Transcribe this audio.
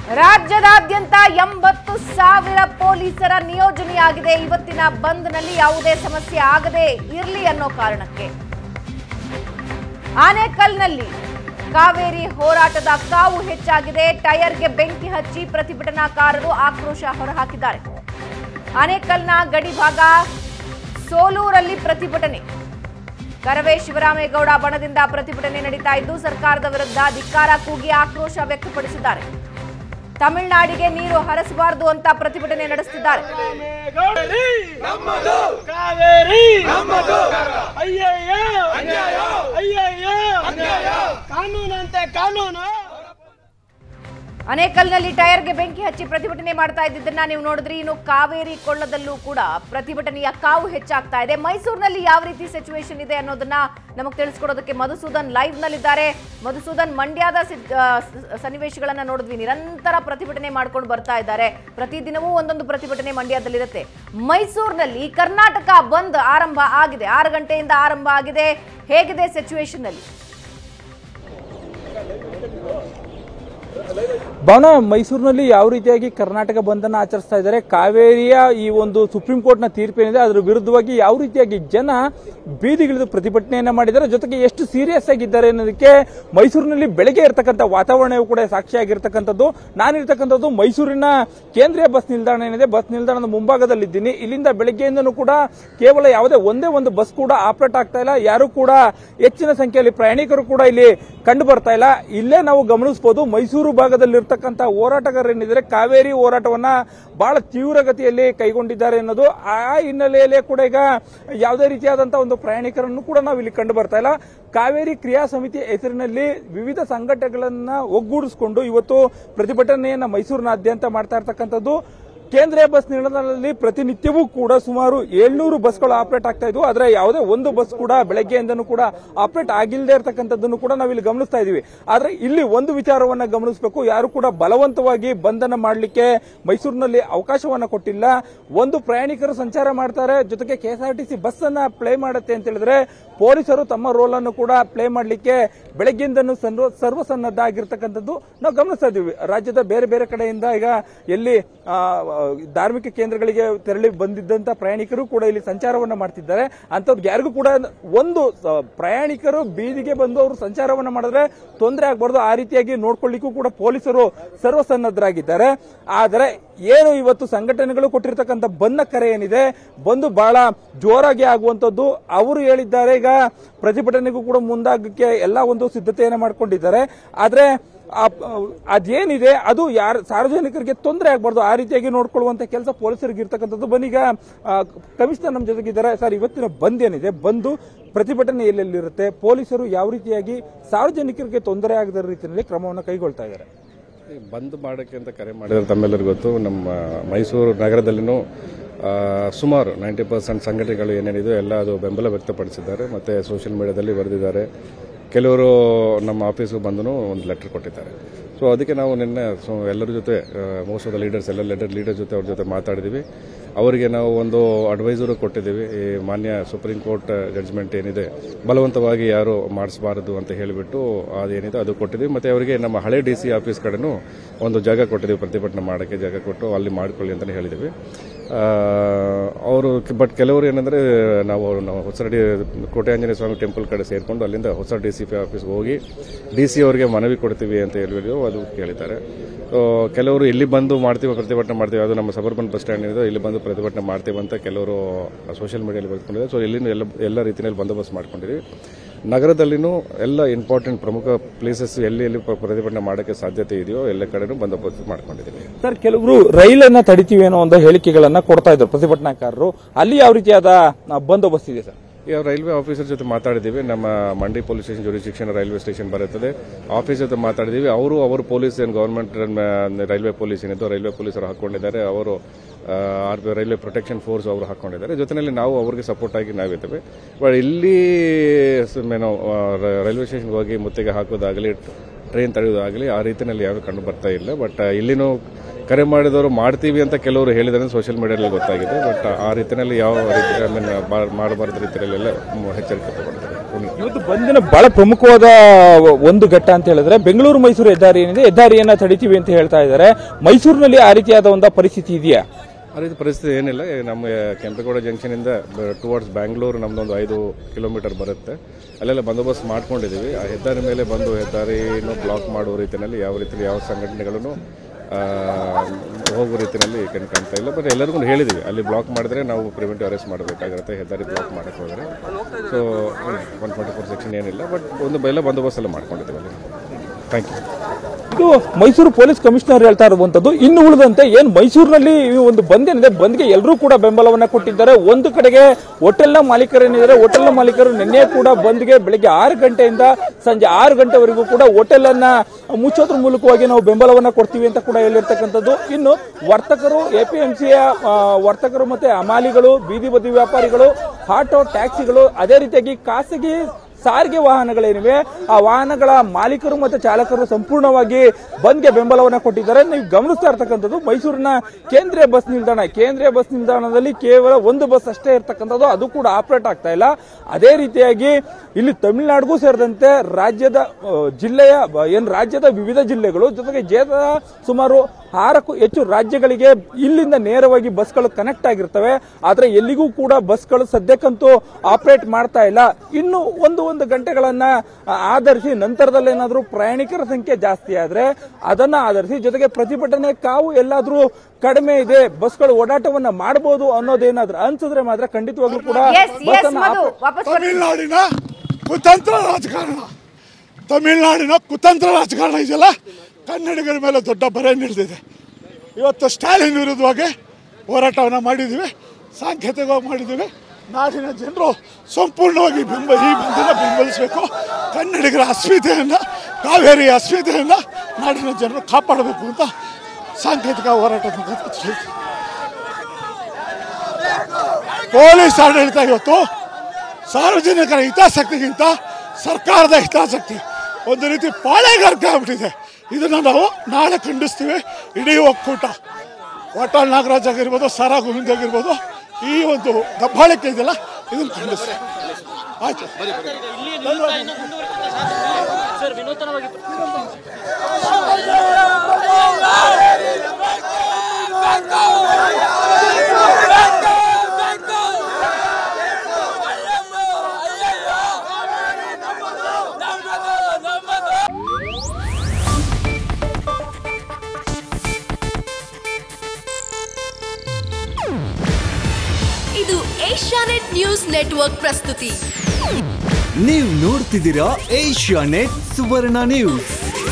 ರಾಜ್ಯದಾದ್ಯಂತ ಎಂಬತ್ತು ಸಾವಿರ ಪೊಲೀಸರ ನಿಯೋಜನೆಯಾಗಿದೆ ಇವತ್ತಿನ ಬಂದ್ನಲ್ಲಿ ಯಾವುದೇ ಸಮಸ್ಯೆ ಆಗದೆ ಇರಲಿ ಅನ್ನೋ ಕಾರಣಕ್ಕೆ ಆನೇಕಲ್ನಲ್ಲಿ ಕಾವೇರಿ ಹೋರಾಟದ ಕಾವು ಹೆಚ್ಚಾಗಿದೆ ಟೈರ್ಗೆ ಬೆಂಕಿ ಹಚ್ಚಿ ಪ್ರತಿಭಟನಾಕಾರರು ಆಕ್ರೋಶ ಹೊರಹಾಕಿದ್ದಾರೆ ಆನೇಕಲ್ನ ಗಡಿ ಭಾಗ ಸೋಲೂರಲ್ಲಿ ಪ್ರತಿಭಟನೆ ಕರವೇ ಶಿವರಾಮೇಗೌಡ ಬಣದಿಂದ ಪ್ರತಿಭಟನೆ ನಡೀತಾ ಇದ್ದು ಸರ್ಕಾರದ ವಿರುದ್ಧ ಧಿಕ್ಕಾರ ಕೂಗಿ ಆಕ್ರೋಶ ವ್ಯಕ್ತಪಡಿಸಿದ್ದಾರೆ ತಮಿಳುನಾಡಿಗೆ ನೀರು ಹರಿಸಬಾರದು ಅಂತ ಪ್ರತಿಭಟನೆ ನಡೆಸುತ್ತಿದ್ದಾರೆ ಕಾವೇರಿ ನಮ್ಮದು ಕಾವೇರಿ ನಮ್ಮದು ಅಯ್ಯಯ್ಯ ಅನ್ಯಾಯ ಅಯ್ಯಯ್ಯ ಅನ್ಯಾಯ ಕಾನೂನಂತೆ ಕಾನೂನು ಅನೇಕಲ್ನಲ್ಲಿ ಟೈರ್ಗೆ ಬೆಂಕಿ ಹಚ್ಚಿ ಪ್ರತಿಭಟನೆ ಮಾಡ್ತಾ ಇದ್ದಿದ್ದನ್ನ ನೀವು ನೋಡಿದ್ರಿ ಇನ್ನು ಕಾವೇರಿ ಕೊಳ್ಳದಲ್ಲೂ ಕೂಡ ಪ್ರತಿಭಟನೆಯ ಕಾವು ಹೆಚ್ಚಾಗ್ತಾ ಇದೆ ಮೈಸೂರಿನಲ್ಲಿ ಯಾವ ರೀತಿ ಸಿಚುವೇಶನ್ ಇದೆ ಅನ್ನೋದನ್ನ ನಮಗೆ ತಿಳಿಸ್ಕೊಡೋದಕ್ಕೆ ಮಧುಸೂದನ್ ಲೈವ್ ನಲ್ಲಿದ್ದಾರೆ ಮಧುಸೂದನ್ ಮಂಡ್ಯದ ಸಿ- ಆ, ಸ- ಸನ್ನಿವೇಶಗಳನ್ನ ನೋಡಿದ್ವಿ ನಿರಂತರ ಪ್ರತಿಭಟನೆ ಮಾಡ್ಕೊಂಡು ಬರ್ತಾ ಇದ್ದಾರೆ ಪ್ರತಿದಿನವೂ ಒಂದೊಂದು ಪ್ರತಿಭಟನೆ ಮಂಡ್ಯದಲ್ಲಿರುತ್ತೆ ಮೈಸೂರಿನಲ್ಲಿ ಕರ್ನಾಟಕ ಬಂದ್ ಆರಂಭ ಆಗಿದೆ ಆರು ಗಂಟೆಯಿಂದ ಆರಂಭ ಆಗಿದೆ ಹೇಗಿದೆ ಸಿಚುವೇಶನ್ ಅಲ್ಲಿ ಭವನ ಮೈಸೂರಿನಲ್ಲಿ ಯಾವ ರೀತಿಯಾಗಿ ಕರ್ನಾಟಕ ಬಂಧನ ಆಚರಿಸ್ತಾ ಇದ್ದಾರೆ ಕಾವೇರಿಯ ಈ ಒಂದು ಸುಪ್ರೀಂ ಕೋರ್ಟ್ನ ತೀರ್ಪೇನಿದೆ ಅದರ ವಿರುದ್ಧವಾಗಿ ಯಾವ ರೀತಿಯಾಗಿ ಜನ ಬೀದಿಗಿಳಿದು ಪ್ರತಿಭಟನೆಯನ್ನ ಮಾಡಿದ್ದಾರೆ ಜೊತೆಗೆ ಎಷ್ಟು ಸೀರಿಯಸ್ ಆಗಿದ್ದಾರೆ ಅನ್ನೋದಕ್ಕೆ ಮೈಸೂರಿನಲ್ಲಿ ಬೆಳಗ್ಗೆ ಇರತಕ್ಕಂಥ ವಾತಾವರಣವೂ ಕೂಡ ಸಾಕ್ಷಿಯಾಗಿರ್ತಕ್ಕಂಥದ್ದು ನಾನಿರ್ತಕ್ಕಂಥದ್ದು ಮೈಸೂರಿನ ಕೇಂದ್ರೀಯ ಬಸ್ ನಿಲ್ದಾಣ ಏನಿದೆ ಬಸ್ ನಿಲ್ದಾಣದ ಮುಂಭಾಗದಲ್ಲಿದ್ದೀನಿ ಇಲ್ಲಿಂದ ಬೆಳಗ್ಗೆಯಿಂದನೂ ಕೂಡ ಕೇವಲ ಯಾವುದೇ ಒಂದೇ ಒಂದು ಬಸ್ ಕೂಡ ಆಪರೇಟ್ ಆಗ್ತಾ ಇಲ್ಲ ಯಾರು ಕೂಡ ಹೆಚ್ಚಿನ ಸಂಖ್ಯೆಯಲ್ಲಿ ಪ್ರಯಾಣಿಕರು ಕೂಡ ಇಲ್ಲಿ ಕಂಡು ಬರ್ತಾ ಇಲ್ಲ ಇಲ್ಲೇ ನಾವು ಗಮನಿಸಬಹುದು ಮೈಸೂರು ಭಾಗದಲ್ಲಿರ್ತಕ್ಕಂಥ ಹೋರಾಟಗಾರರೇನಿದ್ದಾರೆ ಕಾವೇರಿ ಹೋರಾಟವನ್ನ ಬಹಳ ತೀವ್ರಗತಿಯಲ್ಲಿ ಕೈಗೊಂಡಿದ್ದಾರೆ ಅನ್ನೋದು ಆ ಹಿನ್ನೆಲೆಯಲ್ಲೇ ಕೂಡ ಈಗ ಯಾವುದೇ ರೀತಿಯಾದಂತಹ ಒಂದು ಪ್ರಯಾಣಿಕರನ್ನು ಕೂಡ ನಾವು ಇಲ್ಲಿ ಕಂಡು ಬರ್ತಾ ಇಲ್ಲ ಕಾವೇರಿ ಕ್ರಿಯಾ ಸಮಿತಿ ಹೆಸರಿನಲ್ಲಿ ವಿವಿಧ ಸಂಘಟನೆಗಳನ್ನ ಒಗ್ಗೂಡಿಸಿಕೊಂಡು ಇವತ್ತು ಪ್ರತಿಭಟನೆಯನ್ನ ಮೈಸೂರಿನಾದ್ಯಂತ ಮಾಡ್ತಾ ಇರ್ತಕ್ಕಂಥದ್ದು ಕೇಂದ್ರೀಯ ಬಸ್ ನಿಲ್ದಾಣದಲ್ಲಿ ಪ್ರತಿನಿತ್ಯವೂ ಕೂಡ ಸುಮಾರು ಏಳ್ನೂರು ಬಸ್ಗಳು ಆಪರೇಟ್ ಆಗ್ತಾ ಇದ್ವು ಆದರೆ ಯಾವುದೇ ಒಂದು ಬಸ್ ಕೂಡ ಬೆಳಗ್ಗೆಯಿಂದನೂ ಕೂಡ ಆಪರೇಟ್ ಆಗಿಲ್ಲದೆ ಇರತಕ್ಕಂಥದ್ದನ್ನು ಕೂಡ ನಾವು ಇಲ್ಲಿ ಗಮನಿಸ್ತಾ ಇದೀವಿ ಆದ್ರೆ ಇಲ್ಲಿ ಒಂದು ವಿಚಾರವನ್ನ ಗಮನಿಸಬೇಕು ಯಾರು ಕೂಡ ಬಲವಂತವಾಗಿ ಬಂಧನ ಮಾಡಲಿಕ್ಕೆ ಮೈಸೂರಿನಲ್ಲಿ ಅವಕಾಶವನ್ನ ಕೊಟ್ಟಿಲ್ಲ ಒಂದು ಪ್ರಯಾಣಿಕರು ಸಂಚಾರ ಮಾಡ್ತಾರೆ ಜೊತೆಗೆ ಕೆಎಸ್ಆರ್ಟಿಸಿ ಬಸ್ ಅನ್ನ ಪ್ಲೇ ಮಾಡುತ್ತೆ ಅಂತ ಹೇಳಿದ್ರೆ ಪೊಲೀಸರು ತಮ್ಮ ರೋಲ್ ಅನ್ನು ಕೂಡ ಪ್ಲೇ ಮಾಡಲಿಕ್ಕೆ ಬೆಳಗ್ಗೆಯಿಂದನೂ ಸರ್ವ ಸರ್ವಸನ್ನದ್ಧ ಆಗಿರ್ತಕ್ಕಂಥದ್ದು ನಾವು ಗಮನಿಸ್ತಾ ಇದೀವಿ ರಾಜ್ಯದ ಬೇರೆ ಬೇರೆ ಕಡೆಯಿಂದ ಈಗ ಎಲ್ಲಿ ಆ, ಧಾರ್ಮಿಕ ಕೇಂದ್ರಗಳಿಗೆ ತೆರಳಿ ಬಂದಿದ್ದಂತ ಪ್ರಯಾಣಿಕರು ಕೂಡ ಇಲ್ಲಿ ಸಂಚಾರವನ್ನ ಮಾಡ್ತಿದ್ದಾರೆ ಅಂತವ್ರಿಗೆ ಯಾರಿಗೂ ಕೂಡ ಒಂದು ಸ- ಪ್ರಯಾಣಿಕರು ಬೀದಿಗೆ ಬಂದು ಅವರು ಸಂಚಾರವನ್ನ ಮಾಡಿದ್ರೆ ತೊಂದರೆ ಆಗಬಾರ್ದು ಆ ರೀತಿಯಾಗಿ ನೋಡ್ಕೊಳ್ಳಿಕ್ಕೂ ಕೂಡ ಪೊಲೀಸರು ಸರ್ವಸನ್ನದ್ಧರಾಗಿದ್ದಾರೆ ಆದರೆ ಏನು ಇವತ್ತು ಸಂಘಟನೆಗಳು ಕೊಟ್ಟಿರ್ತಕ್ಕಂಥ ಬಂದ ಕರೆ ಏನಿದೆ ಬಂದು ಬಹಳ ಜೋರಾಗಿ ಆಗುವಂತದ್ದು ಅವರು ಹೇಳಿದ್ದಾರೆ ಈಗ ಪ್ರತಿಭಟನೆಗೂ ಕೂಡ ಮುಂದಾಗಕ್ಕೆ ಎಲ್ಲ ಒಂದು ಸಿದ್ಧತೆಯನ್ನ ಮಾಡ್ಕೊಂಡಿದ್ದಾರೆ ಆದ್ರೆ ಆ- ಅದೇನಿದೆ ಅದು ಯಾರ ಸಾರ್ವಜನಿಕರಿಗೆ ತೊಂದರೆ ಆಗಬಾರ್ದು ಆ ರೀತಿಯಾಗಿ ನೋಡ್ಕೊಳ್ಳುವಂತ ಕೆಲಸ ಪೊಲೀಸರಿಗೆ ಇರ್ತಕ್ಕಂಥದ್ದು ಬನ್ನೀಗ ಆ, ಕಮಿಷನರ್ ನಮ್ಮ ಜೊತೆಗಿದ್ದಾರೆ ಸರ್ ಇವತ್ತಿನ ಬಂದ್ ಏನಿದೆ ಬಂದು ಪ್ರತಿಭಟನೆ ಎಲ್ಲೆಲ್ಲಿರುತ್ತೆ ಪೊಲೀಸರು ಯಾವ ರೀತಿಯಾಗಿ ಸಾರ್ವಜನಿಕರಿಗೆ ತೊಂದರೆ ಆಗದ ರೀತಿಯಲ್ಲಿ ಕ್ರಮವನ್ನು ಕೈಗೊಳ್ತಾ ಇದ್ದಾರೆ ಈ ಬಂದ್ ಮಾಡೋಕ್ಕೆ ಅಂತ ಕರೆ ಮಾಡಿದ್ರೆ ತಮ್ಮೆಲ್ಲರಿಗೂ ಗೊತ್ತು ನಮ್ಮ ಮೈಸೂರು ನಗರದಲ್ಲಿನೂ ಆ, ಸುಮಾರು ನೈಂಟಿ ಪರ್ಸೆಂಟ್ ಸಂಘಟನೆಗಳು ಏನೇನಿದೆ ಎಲ್ಲ ಅದು ಬೆಂಬಲ ವ್ಯಕ್ತಪಡಿಸಿದ್ದಾರೆ ಮತ್ತು ಸೋಷಿಯಲ್ ಮೀಡಿಯಾದಲ್ಲಿ ಬರೆದಿದ್ದಾರೆ ಕೆಲವರು ನಮ್ಮ ಆಫೀಸ್ಗೆ ಬಂದು ಒಂದು ಲೆಟರ್ ಕೊಟ್ಟಿದ್ದಾರೆ ಸೊ ಅದಕ್ಕೆ ನಾವು ನಿನ್ನೆ ಸೊ ಎಲ್ಲರ ಜೊತೆ ಮೋಸ್ಟ್ ಆಫ್ ದ ಲೀಡರ್ಸ್ ಎಲ್ಲ ಲೀಡರ್ ಲೀಡರ್ ಜೊತೆ ಅವ್ರ ಜೊತೆ ಮಾತಾಡಿದ್ದೀವಿ ಅವರಿಗೆ ನಾವು ಒಂದು ಅಡ್ವೈಸರು ಕೊಟ್ಟಿದ್ದೀವಿ ಈ ಮಾನ್ಯ ಸುಪ್ರೀಂ ಕೋರ್ಟ್ ಜಡ್ಜ್ಮೆಂಟ್ ಏನಿದೆ ಬಲವಂತವಾಗಿ ಯಾರು ಮಾಡಿಸಬಾರದು ಅಂತ ಹೇಳಿಬಿಟ್ಟು ಅದೇನಿದೆ ಅದು ಕೊಟ್ಟಿದ್ದೀವಿ ಮತ್ತು ಅವರಿಗೆ ನಮ್ಮ ಹಳೆ ಡಿ ಸಿ ಆಫೀಸ್ ಕಡೆನೂ ಒಂದು ಜಾಗ ಕೊಟ್ಟಿದ್ದೀವಿ ಪ್ರತಿಭಟನೆ ಮಾಡೋಕ್ಕೆ ಜಾಗ ಕೊಟ್ಟು ಅಲ್ಲಿ ಮಾಡ್ಕೊಳ್ಳಿ ಅಂತಲೇ ಹೇಳಿದ್ದೀವಿ ಅವರು ಬಟ್ ಕೆಲವರು ಏನಂದರೆ ನಾವು ನಾವು ಹೊಸ ಡಿ ಕೋಟೆ ಆಂಜನೇಯ ಸ್ವಾಮಿ ಟೆಂಪಲ್ ಕಡೆ ಸೇರಿಕೊಂಡು ಅಲ್ಲಿಂದ ಹೊಸ ಡಿ ಸಿ ಪಿ ಆಫೀಸ್ಗೆ ಹೋಗಿ ಡಿ ಸಿ ಅವರಿಗೆ ಮನವಿ ಕೊಡ್ತೀವಿ ಅಂತ ಹೇಳಿದ್ರು ಅದು ಕೇಳಿದ್ದಾರೆ ಸೊ ಕೆಲವರು ಇಲ್ಲಿ ಬಂದು ಮಾಡ್ತೀವಿ ಪ್ರತಿಭಟನೆ ಮಾಡ್ತೀವಿ ಅದು ನಮ್ಮ ಸಬರ್ಬನ್ ಬಸ್ ಸ್ಟ್ಯಾಂಡ್ ಇದೆ ಇಲ್ಲಿ ಬಂದು ಪ್ರತಿಭಟನೆ ಮಾಡ್ತೀವಿ ಅಂತ ಕೆಲವರು ಸೋಷಿಯಲ್ ಮೀಡಿಯಲ್ಲಿ ಬರ್ಕೊಂಡಿದ್ದಾರೆ ಸೊ ಇಲ್ಲಿನೂ ಎಲ್ಲ ಎಲ್ಲ ರೀತಿಯಲ್ಲಿ ಬಂದೋಬಸ್ತ್ ಮಾಡ್ಕೊಂಡಿದ್ದೀವಿ ನಗರದಲ್ಲಿನೂ ಎಲ್ಲ ಇಂಪಾರ್ಟೆಂಟ್ ಪ್ರಮುಖ ಪ್ಲೇಸಸ್ ಎಲ್ಲಿ ಎಲ್ಲಿ ಪ್ರ- ಪ್ರತಿಭಟನೆ ಮಾಡೋಕ್ಕೆ ಸಾಧ್ಯತೆ ಇದೆಯೋ ಎಲ್ಲ ಕಡೆನೂ ಬಂದೋಬಸ್ತ್ ಮಾಡ್ಕೊಂಡಿದ್ದೀವಿ ಸರ್ ಕೆಲವರು ರೈಲನ್ನ ತಡಿತೀವಿ ಅನ್ನೋ ಒಂದು ಹೇಳಿಕೆಗಳನ್ನ ಕೊಡ್ತಾ ಇದ್ರು ಪ್ರತಿಭಟನಾಕಾರರು ಅಲ್ಲಿ ಯಾವ ರೀತಿಯಾದ ಆ, ಬಂದೋಬಸ್ತ್ ಇದೆ ಸರ್ ಈಗ ರೈಲ್ವೆ ಆಫೀಸರ್ ಜೊತೆ ಮಾತಾಡಿದ್ದೀವಿ ನಮ್ಮ ಮಂಡಿ police station jurisdiction railway station ಬರುತ್ತದೆ ಆಫೀಸ್ ಜೊತೆ ಮಾತಾಡಿದ್ದೀವಿ ಅವರು ಅವರು ಪೊಲೀಸ್ ಏನು ಗವರ್ಮೆಂಟ್ ರೈಲ್ವೆ ಪೊಲೀಸ್ ಏನಿದ್ದು ರೈಲ್ವೆ ಪೊಲೀಸರು ಹಾಕೊಂಡಿದ್ದಾರೆ ಅವರು ಆರ್ ರೈಲ್ವೆ ಪ್ರೊಟೆಕ್ಷನ್ ಫೋರ್ಸ್ ಅವರು ಹಾಕೊಂಡಿದ್ದಾರೆ ಜೊತೆಯಲ್ಲಿ ನಾವು ಅವ್ರಿಗೆ ಸಪೋರ್ಟ್ ಆಗಿ ನಾವಿದ್ದೇವೆ ಬಟ್ ಇಲ್ಲಿ ಸ- ಏನು ಆ, ರ- ರೈಲ್ವೆ ಸ್ಟೇಷನ್ಗೆ ಹೋಗಿ ಮುತ್ತಿಗೆ ಹಾಕೋದಾಗಲಿ ಟ್ರೈನ್ ತಡೆಯೋದಾಗಲಿ ಆ ರೀತಿಯಲ್ಲಿ ಯಾರು ಕಂಡು ಬರ್ತಾ ಇಲ್ಲ ಬಟ್ ಇಲ್ಲಿನೂ ಕರೆ ಮಾಡಿದವರು ಮಾಡ್ತೀವಿ ಅಂತ ಕೆಲವರು ಹೇಳಿದ್ರೆ ಸೋಷಿಯಲ್ ಮೀಡಿಯಾದಲ್ಲಿ ಗೊತ್ತಾಗಿದೆ ಬಟ್ ಆ ರೀತಿಯಲ್ಲಿ ಯಾವ ರೀತಿ ಐ ಮೀನ್ ಮಾಡಬಾರ್ದು ರೀತಿಯಲ್ಲೆಲ್ಲ ಎಚ್ಚರಿಕೆ ತಗೊಳ್ತಾರೆ ಇವತ್ತು ಬಂದಿನ ಬಹಳ ಪ್ರಮುಖವಾದ ಒಂದು ಘಟ್ಟ ಅಂತ ಹೇಳಿದ್ರೆ ಬೆಂಗಳೂರು ಮೈಸೂರು ಹೆದ್ದಾರಿ ಏನಿದೆ ಹೆದ್ದಾರಿಯನ್ನ ತಡಿತೀವಿ ಅಂತ ಹೇಳ್ತಾ ಇದ್ದಾರೆ ಮೈಸೂರಿನಲ್ಲಿ ಆ ರೀತಿಯಾದ ಒಂದು ಪರಿಸ್ಥಿತಿ ಇದೆಯಾ ಆ ರೀತಿ ಪರಿಸ್ಥಿತಿ ಏನಿಲ್ಲ ಈ ನಮ್ಮ ಕೆಂಪೇಗೌಡ ಜಂಕ್ಷನಿಂದ ಟುವರ್ಡ್ಸ್ ಬ್ಯಾಂಗ್ಳೂರು ನಮ್ಮದೊಂದು ಐದು ಕಿಲೋಮೀಟರ್ ಬರುತ್ತೆ ಅಲ್ಲೆಲ್ಲ ಬಂದೋಬಸ್ತ್ ಮಾಡ್ಕೊಂಡಿದ್ದೀವಿ ಆ ಹೆದ್ದಾರಿ ಮೇಲೆ ಬಂದು ಹೆದ್ದಾರಿನೂ ಬ್ಲಾಕ್ ಮಾಡುವ ರೀತಿಯಲ್ಲಿ ಯಾವ ರೀತಿಯಲ್ಲಿ ಯಾವ ಸಂಘಟನೆಗಳನ್ನು ಆ, ಹೋಗುವ ರೀತಿಯಲ್ಲಿ ಕಣ್ ಕಾಣ್ತಾ ಇಲ್ಲ ಬಟ್ ಎಲ್ಲರಿಗೂ ಹೇಳಿದ್ದೀವಿ ಅಲ್ಲಿ ಬ್ಲಾಕ್ ಮಾಡಿದ್ರೆ ನಾವು ಪ್ರಿವೆಂಟಿವ್ ಅರೆಸ್ಟ್ ಮಾಡಬೇಕಾಗಿರುತ್ತೆ ಹೆದ್ದಾರಿ ಬ್ಲಾಕ್ ಮಾಡಕ್ಕೆ ಹೋದರೆ so one twenty four section ಏನಿಲ್ಲ ಬಟ್ ಒಂದು ಎಲ್ಲ ಬಂದೋಬಸ್ತ್ ಎಲ್ಲ ಮಾಡ್ಕೊಂಡಿದ್ದೀವಿ ಅಲ್ಲಿ ಥ್ಯಾಂಕ್ ಯು ಇದು ಮೈಸೂರು ಪೊಲೀಸ್ ಕಮಿಷನರ್ ಹೇಳ್ತಾ ಇರುವಂತದ್ದು ಇನ್ನು ಉಳಿದಂತೆ ಏನ್ ಮೈಸೂರಿನಲ್ಲಿ ಈ ಒಂದು ಬಂದ್ ಏನಿದೆ ಬಂದ್ಗೆ ಎಲ್ಲರೂ ಕೂಡ ಬೆಂಬಲವನ್ನ ಕೊಟ್ಟಿದ್ದಾರೆ ಒಂದು ಕಡೆಗೆ ಹೋಟೆಲ್ನ ಮಾಲೀಕರೇನಿದ್ದಾರೆ ಹೋಟೆಲ್ನ ಮಾಲೀಕರು ನಿನ್ನೆ ಕೂಡ ಬಂದ್ಗೆ ಬೆಳಿಗ್ಗೆ ಆರು ಗಂಟೆಯಿಂದ ಸಂಜೆ ಆರು ಗಂಟೆವರೆಗೂ ಕೂಡ ಹೋಟೆಲ್ ಅನ್ನ ಮುಚ್ಚೋದ್ರ ಮೂಲಕವಾಗಿ ನಾವು ಬೆಂಬಲವನ್ನ ಕೊಡ್ತೀವಿ ಅಂತ ಕೂಡ ಹೇಳಿರ್ತಕ್ಕಂಥದ್ದು ಇನ್ನು ವರ್ತಕರು ಎಪಿಎಂಸಿಯ ವರ್ತಕರು ಮತ್ತೆ ಅಮಾಲಿಗಳು ಬೀದಿ ಬದಿ ವ್ಯಾಪಾರಿಗಳು ಆಟೋ ಟ್ಯಾಕ್ಸಿಗಳು ಅದೇ ರೀತಿಯಾಗಿ ಖಾಸಗಿ ಸಾರಿಗೆ ವಾಹನಗಳೇನಿವೆ ಆ ವಾಹನಗಳ ಮಾಲೀಕರು ಮತ್ತು ಚಾಲಕರು ಸಂಪೂರ್ಣವಾಗಿ ಬಂದ್ಗೆ ಬೆಂಬಲವನ್ನು ಕೊಟ್ಟಿದ್ದಾರೆ ನೀವು ಗಮನಿಸ್ತಾ ಇರ್ತಕ್ಕಂಥದ್ದು ಮೈಸೂರಿನ ಕೇಂದ್ರೀಯ ಬಸ್ ನಿಲ್ದಾಣ ಕೇಂದ್ರೀಯ ಬಸ್ ನಿಲ್ದಾಣದಲ್ಲಿ ಕೇವಲ ಒಂದು ಬಸ್ ಅಷ್ಟೇ ಇರ್ತಕ್ಕಂಥದ್ದು ಅದು ಕೂಡ ಆಪರೇಟ್ ಆಗ್ತಾ ಇಲ್ಲ ಅದೇ ರೀತಿಯಾಗಿ ಇಲ್ಲಿ ತಮಿಳುನಾಡಿಗೂ ಸೇರಿದಂತೆ ರಾಜ್ಯದ ಆ, ಜಿಲ್ಲೆಯ ಬ- ಏನ್ ರಾಜ್ಯದ ವಿವಿಧ ಜಿಲ್ಲೆಗಳು ಜೊತೆಗೆ ಜೇದ ಸುಮಾರು ಆರಕ್ಕೂ ಹೆಚ್ಚು ರಾಜ್ಯಗಳಿಗೆ ಇಲ್ಲಿಂದ ನೇರವಾಗಿ ಬಸ್ಗಳು ಕನೆಕ್ಟ್ ಆಗಿರ್ತವೆ ಆದ್ರೆ ಎಲ್ಲಿಗೂ ಕೂಡ ಬಸ್ಗಳು ಸದ್ಯಕ್ಕಂತೂ ಆಪರೇಟ್ ಮಾಡ್ತಾ ಇಲ್ಲ ಇನ್ನು ಒಂದು ಒಂದು ಗಂಟೆಗಳನ್ನ ಆ, ಆಧರಿಸಿ ನಂತರದಲ್ಲಿ ಏನಾದರೂ ಪ್ರಯಾಣಿಕರ ಸಂಖ್ಯೆ ಜಾಸ್ತಿ ಆದ್ರೆ ಅದನ್ನ ಆಧರಿಸಿ ಜೊತೆಗೆ ಪ್ರತಿಭಟನೆ ಕಾವು ಎಲ್ಲಾದ್ರೂ ಕಡಿಮೆ ಇದೆ ಬಸ್ಗಳು ಓಡಾಟವನ್ನ ಮಾಡಬಹುದು ಅನ್ನೋದೇನಾದ್ರೂ ಅನ್ಸಿದ್ರೆ ಮಾತ್ರ ಖಂಡಿತವಾಗ್ಲೂ ಕೂಡ ಎಸ್ ಎಸ್ ಬಸ್ಸನ್ನ ಮಧು ಆಪ- ವಾಪಸ್ ಬರ್ತೀನಿ. ತಮಿಳ್ನಾಡಿನ ಕುತಂತ್ರ ರಾಜಕಾರಣ ತಮಿಳ್ನಾಡಿನ ಕುತಂತ್ರ ರಾಜಕಾರಣ ಇದೆಯಲ್ಲ ಕನ್ನಡಿಗರ ಮೇಲೆ ದೊಡ್ಡ ಬರೆ ನಿಲ್ದಿದೆ ಇವತ್ತು ಸ್ಟಾಲಿನ್ ವಿರುದ್ಧವಾಗಿ ಹೋರಾಟವನ್ನು ಮಾಡಿದ್ದೀವಿ ಸಾಂಕೇತಿಕವಾಗಿ ಮಾಡಿದ್ದೀವಿ ನಾಡಿನ ಜನರು ಸಂಪೂರ್ಣವಾಗಿ ಬೆಂಬ ಈ ಬಂದನ್ನು ಬೆಂಬಲಿಸಬೇಕು ಕನ್ನಡಿಗರ ಅಸ್ಮಿತೆಯನ್ನು ಕಾವೇರಿ ಅಸ್ಮಿತೆಯನ್ನು ನಾಡಿನ ಜನರು ಕಾಪಾಡಬೇಕು ಅಂತ ಸಾಂಕೇತಿಕ ಹೋರಾಟದ ಮುಖಾಂತರ ತಿಳಿಸ್ತೀವಿ. ಪೊಲೀಸ್ ಆಡಳಿತ ಇವತ್ತು ಸಾರ್ವಜನಿಕರ ಹಿತಾಸಕ್ತಿಗಿಂತ ಸರ್ಕಾರದ ಹಿತಾಸಕ್ತಿ ಒಂದು ರೀತಿ ಪಾಳೆಗಾರಿಕೆ ಆಗ್ಬಿಟ್ಟಿದೆ ಇದನ್ನು ನಾವು ನಾಳೆ ಖಂಡಿಸ್ತೀವಿ ಇಡೀ ಒಕ್ಕೂಟ ವಾಟಾಳ್ ನಾಗರಾಜ್ ಆಗಿರ್ಬೋದು ಸಾರಾ ಗೋವಿಂದ್ ಆಗಿರ್ಬೋದು ಈ ಒಂದು ದಬ್ಬಾಳಿಕೆ ಇದೆಯಲ್ಲ ಇದನ್ನು ಖಂಡಿಸ್ತೀವಿ ಆಯ್ತು ಇದು ಏಷ್ಯಾನೆಟ್ ನ್ಯೂಸ್ ನೆಟ್ವರ್ಕ್ ಪ್ರಸ್ತುತಿ ನೀವು ನೋಡ್ತಿದ್ದೀರಾ ಏಷ್ಯಾ ನೆಟ್ ಸುವರ್ಣ ನ್ಯೂಸ್